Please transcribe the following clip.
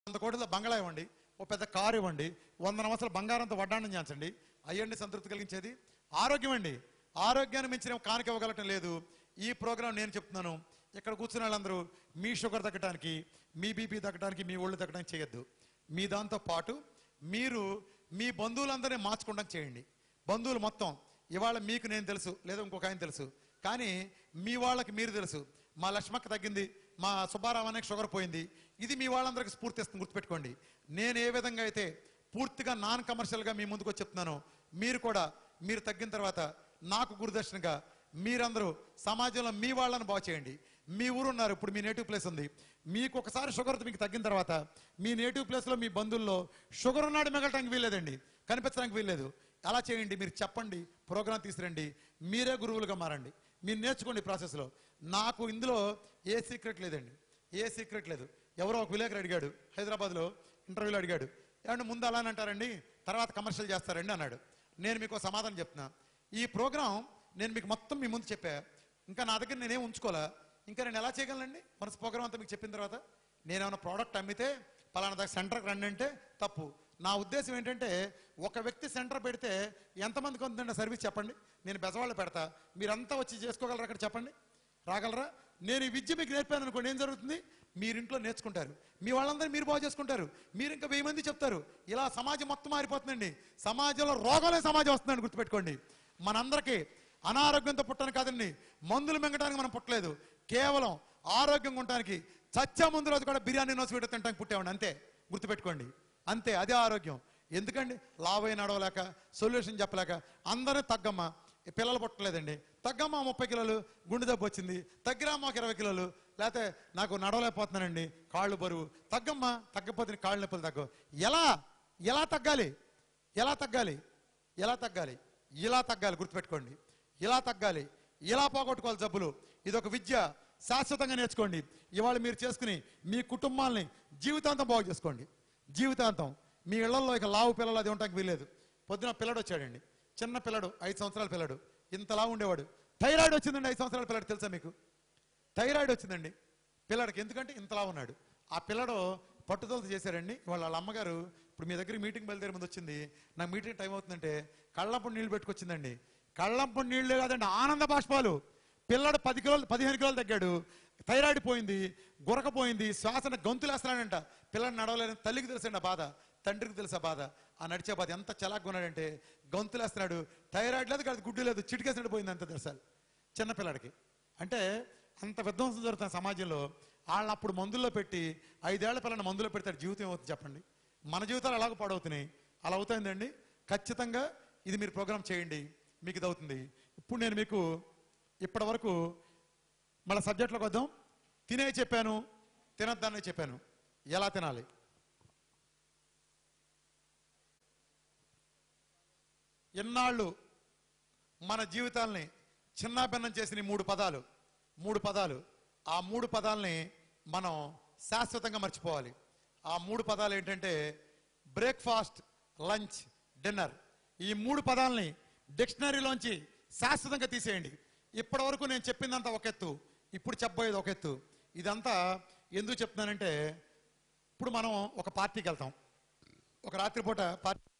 వంద కోట్ల బంగాళా ఇవ్వండి ఓ పెద్ద కారు ఇవ్వండి వంద నమస్కారాలు బంగారంతో వడ్డాణం చేయించండి అయ్యండి సంతృప్తి కలిగించేది ఆరోగ్యం అండి ఆరోగ్యాన్ని మించిన కానుక ఇవ్వగలటం లేదు ఈ ప్రోగ్రాం నేను చెప్తున్నాను ఇక్కడ కూర్చున్న వాళ్ళందరూ మీ షుగర్ తగ్గడానికి మీ బీపీ తగ్గడానికి మీ ఒళ్ళు తగ్గడానికి చేయొద్దు మీ దాంతో పాటు మీరు మీ బంధువులందరినీ మార్చుకోవడానికి చేయండి బంధువులు మొత్తం ఇవాళ మీకు నేను తెలుసు లేదా ఇంకొక ఆయన తెలుసు కానీ మీ వాళ్ళకి మీరు తెలుసు మా లక్ష్మక్క తగ్గింది మా సుబ్బారావు అనే షుగర్ పోయింది ఇది మీ వాళ్ళందరికీ స్ఫూర్తి ఇస్తుంది గుర్తుపెట్టుకోండి నేను ఏ విధంగా అయితే పూర్తిగా నాన్ కమర్షియల్గా మీ ముందుకు వచ్చి చెప్తున్నాను మీరు కూడా మీరు తగ్గిన తర్వాత నాకు గురుదర్శనగా మీరందరూ సమాజంలో మీ వాళ్ళని బాగు చేయండి మీ ఊరు ఉన్నారు ఇప్పుడు మీ నేటివ్ ప్లేస్ ఉంది మీకు ఒకసారి షుగర్ మీకు తగ్గిన తర్వాత మీ నేటివ్ ప్లేస్లో మీ బంధువుల్లో షుగర్ ఉన్నాడు మిగలటానికి వీల్లేదండి కనిపించడానికి వీల్లేదు అలా చేయండి మీరు చెప్పండి ప్రోగ్రాం తీసుకురండి మీరే గురువులుగా మారండి మీరు నేర్చుకోండి ప్రాసెస్లో నాకు ఇందులో ఏ సీక్రెట్ లేదండి ఏ సీక్రెట్ లేదు ఎవరో ఒక విలేకరు అడిగాడు హైదరాబాద్లో ఇంటర్వ్యూలో అడిగాడు ఏమంటే ముందు అలానే అంటారండి తర్వాత కమర్షియల్ చేస్తారండి అన్నాడు నేను మీకు ఒక సమాధానం చెప్తున్నా ఈ ప్రోగ్రాం నేను మీకు మొత్తం మీ ముందు చెప్పా ఇంకా నా దగ్గర నేనేం ఉంచుకోలే ఇంకా నేను ఎలా చేయగలనండి మనసు ప్రోగ్రామ్ అంతా మీకు చెప్పిన తర్వాత నేనేమైనా ప్రోడక్ట్ అమ్మితే పలానా దగ్గర సెంటర్కి రండి అంటే తప్పు నా ఉద్దేశం ఏంటంటే ఒక వ్యక్తి సెంటర్ పెడితే ఎంతమందికి ఉందండి సర్వీస్ చెప్పండి నేను బెజవాళ్ళు పెడతా మీరంతా వచ్చి చేసుకోగలరా అక్కడ చెప్పండి రాగలరా నేను ఈ విద్య మీకు నేర్పాను అనుకోండి ఏం జరుగుతుంది మీరు ఇంట్లో నేర్చుకుంటారు మీ వాళ్ళందరూ మీరు బాగు చేసుకుంటారు మీరు ఇంకా వెయ్యి మంది చెప్తారు ఇలా సమాజం మొత్తం మారిపోతుందండి సమాజంలో రోగాలే సమాజం వస్తుందని గుర్తుపెట్టుకోండి మనందరికీ అనారోగ్యంతో పుట్టను కాదండి మందులు మింగడానికి మనం పుట్టలేదు కేవలం ఆరోగ్యంగా ఉండటానికి చచ్చా ముందు రోజు కూడా బిర్యానీ నోసి పెట్టి తింటానికి పుట్టామండి అంతే గుర్తుపెట్టుకోండి అంతే అదే ఆరోగ్యం ఎందుకండి లావై నడవలేక సొల్యూషన్ చెప్పలేక అందరూ తగ్గమ్మ ఈ పిల్లలు పుట్టలేదండి తగ్గమ్మ ముప్పై కిలోలు గుండె దెబ్బ వచ్చింది తగ్గిరామ్మ ఒక ఇరవై కిలోలు లేకపోతే నాకు నడవలేకపోతున్నానండి కాళ్ళు బరువు తగ్గమ్మ తగ్గపోతే కాళ్ళు నొప్పులు తగ్గవు ఎలా ఎలా తగ్గాలి ఎలా తగ్గాలి ఎలా తగ్గాలి ఇలా తగ్గాలి గుర్తుపెట్టుకోండి ఇలా తగ్గాలి ఇలా పోగొట్టుకోవాలి జబ్బులు ఇది ఒక విద్య శాశ్వతంగా నేర్చుకోండి ఇవాళ మీరు చేసుకుని మీ కుటుంబాల్ని జీవితాంతం బాగు చేసుకోండి జీవితాంతం మీ ఇళ్లలో ఇక లావు పిల్లలు అది ఉండటానికి వీల్లేదు పొద్దున పిల్లడు వచ్చాడండి చిన్న పిల్లడు ఐదు సంవత్సరాల పిల్లడు ఇంతలా ఉండేవాడు థైరాయిడ్ వచ్చిందండి ఐదు సంవత్సరాల పిల్లడు తెలుసా మీకు థైరాయిడ్ వచ్చిందండి పిల్లడికి ఎందుకంటే ఇంతలా ఉన్నాడు ఆ పిల్లడు పట్టుదలతో చేశారండి వాళ్ళ వాళ్ళ అమ్మగారు ఇప్పుడు మీ దగ్గర మీటింగ్ బయలుదేరే ముందు వచ్చింది నాకు మీటింగ్ టైం అవుతుందంటే కళ్ళంపుడు నీళ్లు పెట్టుకొచ్చిందండి కళ్ళంపుడు నీళ్లు కాదండి ఆనంద బాష్పాలు పిల్లడు పది కిలోలు పదిహేను కిలోలు తగ్గాడు థైరాయిడ్ పోయింది గురక పోయింది శ్వాసన గొంతులేస్తున్నాడంట పిల్లడు నడవలేని తల్లికి తెలుసండి ఆ బాధ తండ్రికి తెలుసా బాధ ఆ నడిచే బాధ ఎంత చలాగ్గా ఉన్నాడంటే గొంతులేస్తున్నాడు థైరాయిడ్ లేదు కాదు గుడ్డు లేదు చిటికేసినట్టు పోయింది అంత తెలుసా చిన్న పిల్లడికి అంటే అంత విధ్వంసం జరుగుతున్న సమాజంలో వాళ్ళని అప్పుడు మందుల్లో పెట్టి ఐదేళ్ల పిల్లని మందులో పెడతాడు జీవితం ఏమవుతుంది చెప్పండి మన జీవితాలు అలాగ పాడవుతున్నాయి అలా అవుతుందండి ఖచ్చితంగా ఇది మీరు ప్రోగ్రామ్ చేయండి మీకు ఇది అవుతుంది ఇప్పుడు నేను మీకు ఇప్పటి వరకు మళ్ళీ సబ్జెక్ట్లోకి వద్దాం తినే చెప్పాను తినద్దాన్ని చెప్పాను ఎలా తినాలి ఎన్నాళ్ళు మన జీవితాల్ని చిన్నాభిన్నం చేసిన ఈ మూడు పదాలు మూడు పదాలు ఆ మూడు పదాలని మనం శాశ్వతంగా మర్చిపోవాలి ఆ మూడు పదాలు ఏంటంటే బ్రేక్ఫాస్ట్ లంచ్ డిన్నర్ ఈ మూడు పదాలని డిక్షనరీలోంచి శాశ్వతంగా తీసేయండి ఇప్పటి వరకు నేను చెప్పిందంతా ఒక ఎత్తు ఇప్పుడు చెప్పబోయేది ఒక ఎత్తు ఇదంతా ఎందుకు చెప్తున్నానంటే ఇప్పుడు మనం ఒక పార్టీకి వెళ్తాం ఒక రాత్రిపూట పార్టీ